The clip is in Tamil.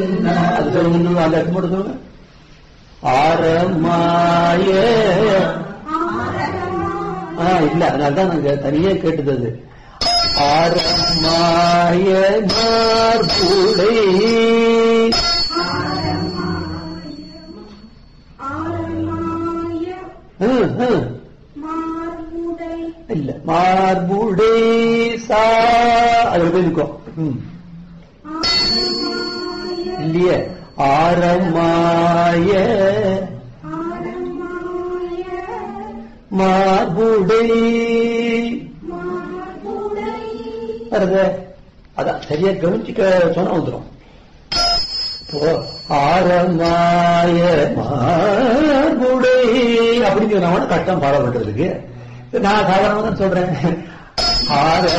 அது சொல்லுங்க இன்னும் அந்த இடத்து மட்டும் சொல்லுங்க ஆரமாய ஆ இல்ல அதனாலதான் நாங்க தனியே கேட்டது அது ஆரமாய மார்புடை ஹம், ஹம். இல்ல மார்புடை சா அதுல போய் நிற்கும் ம். இல்லையே ஆரமாய மார்புடை வருது அதான் சரியா கவனிச்சுக்க சொன்னா வந்துடும் இப்போ ஆரமாய மார்புடை அப்படிங்கிற கஷ்டம் பாடப்படுறதுக்கு நான் சாதாரணமா தான் சொல்றேன் ஆர